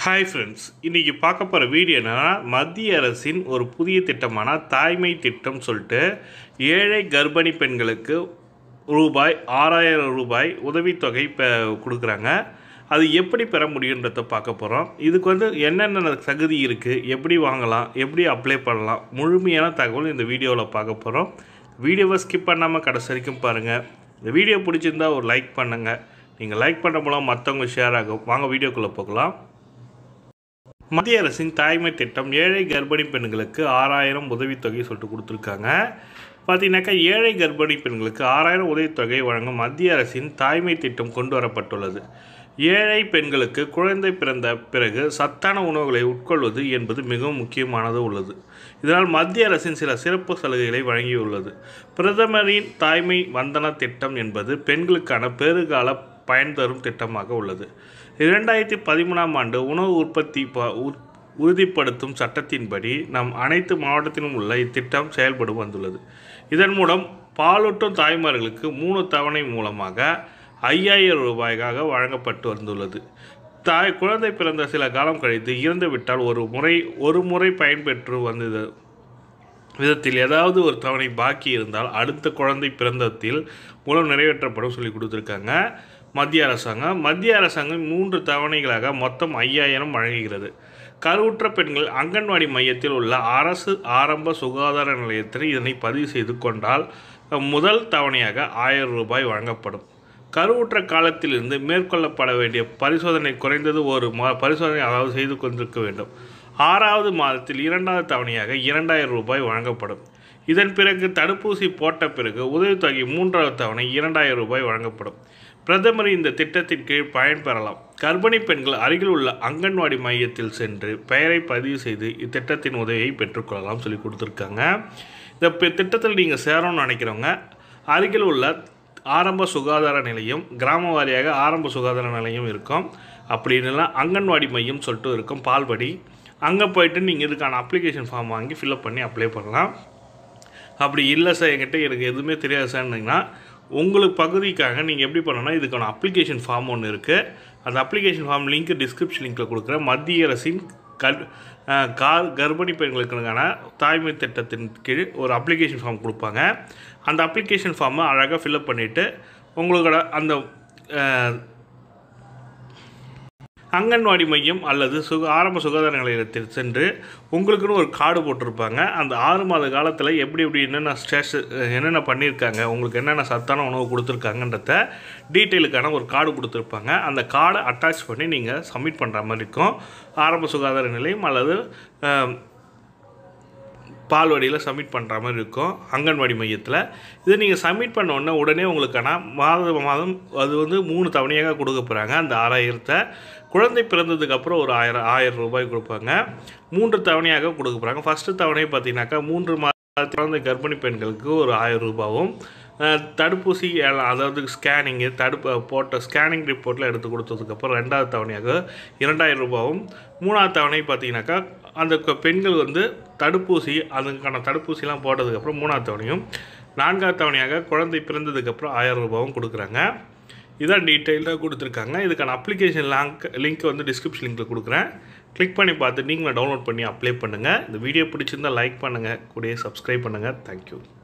hi friends இன்றைக்கி பார்க்க போகிற வீடியோ என்னென்னா மத்திய அரசின் ஒரு புதிய திட்டமான தாய்மை திட்டம் சொல்லிட்டு ஏழை கர்ப்பிணி பெண்களுக்கு ரூபாய் ஆறாயிரம் ரூபாய் உதவித்தொகை பெ கொடுக்குறாங்க அது எப்படி பெற முடியுன்றத பார்க்க போகிறோம் இதுக்கு வந்து என்னென்ன தகுதி இருக்குது எப்படி வாங்கலாம் எப்படி அப்ளை பண்ணலாம் முழுமையான தகவல் இந்த வீடியோவில் பார்க்க போகிறோம் வீடியோவை ஸ்கிப் பண்ணாமல் கடைசி வரைக்கும் பாருங்கள் இந்த வீடியோ பிடிச்சிருந்தா ஒரு லைக் பண்ணுங்கள் நீங்கள் லைக் பண்ண மூலம் மற்றவங்க ஷேர் ஆகும் வாங்க வீடியோக்குள்ளே போகலாம் மத்திய அரசின் தாய்மை திட்டம் ஏழை கர்ப்பிணி பெண்களுக்கு ஆறாயிரம் உதவித்தொகை சொல்லிட்டு கொடுத்துருக்காங்க பார்த்தீங்கன்னாக்கா ஏழை கர்ப்பிணி பெண்களுக்கு ஆறாயிரம் உதவித்தொகை வழங்கும் மத்திய அரசின் தாய்மை திட்டம் கொண்டு வரப்பட்டுள்ளது ஏழை பெண்களுக்கு குழந்தை பிறந்த பிறகு சத்தான உணவுகளை உட்கொள்வது என்பது மிகவும் முக்கியமானது உள்ளது இதனால் மத்திய அரசின் சில சிறப்பு சலுகைகளை வழங்கியுள்ளது பிரதமரின் தாய்மை வந்தன திட்டம் என்பது பெண்களுக்கான பெருகால பயன் தரும் திட்டமாக உள்ளது இரண்டாயிரத்தி பதிமூணாம் ஆண்டு உணவு உற்பத்தி ப உற்- உறுதிப்படுத்தும் சட்டத்தின்படி நம் அனைத்து மாவட்டத்திலும் உள்ள இத்திட்டம் செயல்பட்டு வந்துள்ளது இதன் மூலம் பாலூட்டும் தாய்மார்களுக்கு மூணு தவணை மூலமாக ஐயாயிரம் ரூபாய்க்காக வழங்கப்பட்டு வந்துள்ளது தாய் குழந்தை பிறந்த சில காலம் கழித்து இறந்துவிட்டால் ஒரு முறை ஒரு முறை பயன்பெற்று வந்தது விதத்தில் ஏதாவது ஒரு தவணை பாக்கி இருந்தால் அடுத்த குழந்தை பிறந்தத்தில் மூலம் நிறைவேற்றப்படும் சொல்லி கொடுத்துருக்காங்க மத்திய அரசாங்கம் மத்திய அரசாங்கம் மூன்று தவணைகளாக மொத்தம் ஐயாயிரம் வழங்குகிறது கருவுற்ற பெண்கள் அங்கன்வாடி மையத்தில் உள்ள அரசு ஆரம்ப சுகாதார நிலையத்தில் இதனை பதிவு செய்து கொண்டால் முதல் தவணையாக ஆயிரம் ரூபாய் வழங்கப்படும் கருவுற்ற காலத்திலிருந்து மேற்கொள்ளப்பட வேண்டிய பரிசோதனை குறைந்தது ஒரு மா பரிசோதனை அதாவது செய்து கொண்டிருக்க வேண்டும் ஆறாவது மாதத்தில் இரண்டாவது தவணையாக இரண்டாயிரம் ரூபாய் வழங்கப்படும் இதன் பிறகு தடுப்பூசி போட்ட பிறகு உதவித்தொகை மூன்றாவது தவணை இரண்டாயிரம் ரூபாய் வழங்கப்படும் பிரதமர் இந்த திட்டத்தின் கீழ் பயன்பெறலாம் கர்ப்பிணி பெண்கள் அருகில் உள்ள அங்கன்வாடி மையத்தில் சென்று பெயரை பதிவு செய்து இத்திட்டத்தின் உதவியை பெற்றுக்கொள்ளலாம் சொல்லி கொடுத்துருக்காங்க இந்த பி- திட்டத்தில் நீங்கள் சேரணும்னு நினைக்கிறவங்க அருகில் உள்ள ஆரம்ப சுகாதார நிலையம் கிராம வாரியாக ஆரம்ப சுகாதார நிலையம் இருக்கும் அப்படி இல்லைன்னா அங்கன்வாடி மையம் சொல்லிட்டு இருக்கும் பால்படி அங்கே போயிட்டு நீங்கள் இதுக்கான அப்ளிகேஷன் ஃபார்ம் வாங்கி ஃபில்அப் பண்ணி அப்ளை பண்ணலாம் அப்படி இல்லை சார் என்கிட்ட எனக்கு எதுவுமே தெரியாது சார்னிங்கன்னா உங்களுக்கு பகுதிக்காக நீங்கள் எப்படி பண்ணணும்னா இதுக்கான அப்ளிகேஷன் ஃபார்ம் ஒன்று இருக்குது அந்த அப்ளிகேஷன் ஃபார்ம் லிங்க் டிஸ்கிரிப்ஷன் லிங்க்கில் கொடுக்குறேன் மத்திய அரசின் கர் அஹ், கார் கர்ப்பிணி பெண்களுக்கான தாய்மை திட்டத்தின் கீழ் ஒரு அப்ளிகேஷன் ஃபார்ம் கொடுப்பாங்க அந்த அப்ளிகேஷன் ஃபார்மை அழகாக ஃபில்அப் பண்ணிவிட்டு உங்களோட அந்த அஹ், அங்கன்வாடி மையம் அல்லது சுக ஆரம்ப சுகாதார நிலையத்தில் சென்று உங்களுக்குன்னு ஒரு கார்டு போட்டிருப்பாங்க அந்த ஆறு மாத காலத்தில் எப்படி எப்படி என்னென்ன ஸ்டேஷ என்னென்ன பண்ணியிருக்காங்க உங்களுக்கு என்னென்ன சத்தான உணவு கொடுத்துருக்காங்கன்றத டீட்டெயிலுக்கான ஒரு கார்டு கொடுத்துருப்பாங்க அந்த கார்டை அட்டாச் பண்ணி நீங்கள் சப்மிட் பண்ணுற மாதிரி இருக்கும் ஆரம்ப சுகாதார நிலையம் அல்லது அஹ், பால்வாடியில் சப்மிட் பண்ணுற மாதிரி இருக்கும் அங்கன்வாடி மையத்தில் இதை நீங்கள் சப்மிட் பண்ண உடனே உடனே உங்களுக்கான மாத மாதம் அது வந்து மூணு தவணையாக கொடுக்க போகிறாங்க அந்த ஆறாயிரத்தை குழந்தை பிறந்ததுக்கப்புறம் ஒரு ஆயிரம் ஆயிரம் ரூபாய் கொடுப்பாங்க மூன்று தவணையாக கொடுக்க போகிறாங்க ஃபஸ்ட்டு தவணை பார்த்தீங்கன்னாக்கா மூன்று மாத குழந்தை கர்ப்பிணி பெண்களுக்கு ஒரு ஆயிரம் ரூபாவும் அஹ், தடுப்பூசி எல்லாம் அதாவது ஸ்கேனிங்கு தடுப்பு போட்ட ஸ்கேனிங் ரிப்போர்ட்டில் எடுத்து கொடுத்ததுக்கப்புறம் ரெண்டாவது தவணையாக இரண்டாயிரம் ரூபாவும் மூணாவது தவணை பார்த்தீங்கன்னாக்கா அந்த க- பெண்கள் வந்து தடுப்பூசி அதுக்கான தடுப்பூசிலாம் போட்டதுக்கப்புறம் மூணாவது தவணையும் நான்காவது தவணையாக குழந்தை பிறந்ததுக்கப்புறம் ஆயிரம் ரூபாவும் கொடுக்குறாங்க இதான் டீட்டெயிலாக கொடுத்துருக்காங்க இதுக்கான அப்ளிகேஷன் லிங்க் லிங்க் வந்து டிஸ்கிரிப்ஷன் லிங்க்கில் கொடுக்குறேன் கிளிக் பண்ணி பார்த்து நீங்களும் டவுன்லோட் பண்ணி அப்ளை பண்ணுங்கள் இந்த வீடியோ பிடிச்சிருந்தா லைக் பண்ணுங்கள் கூடயே சப்ஸ்கிரைப் பண்ணுங்கள் தேங்க்யூ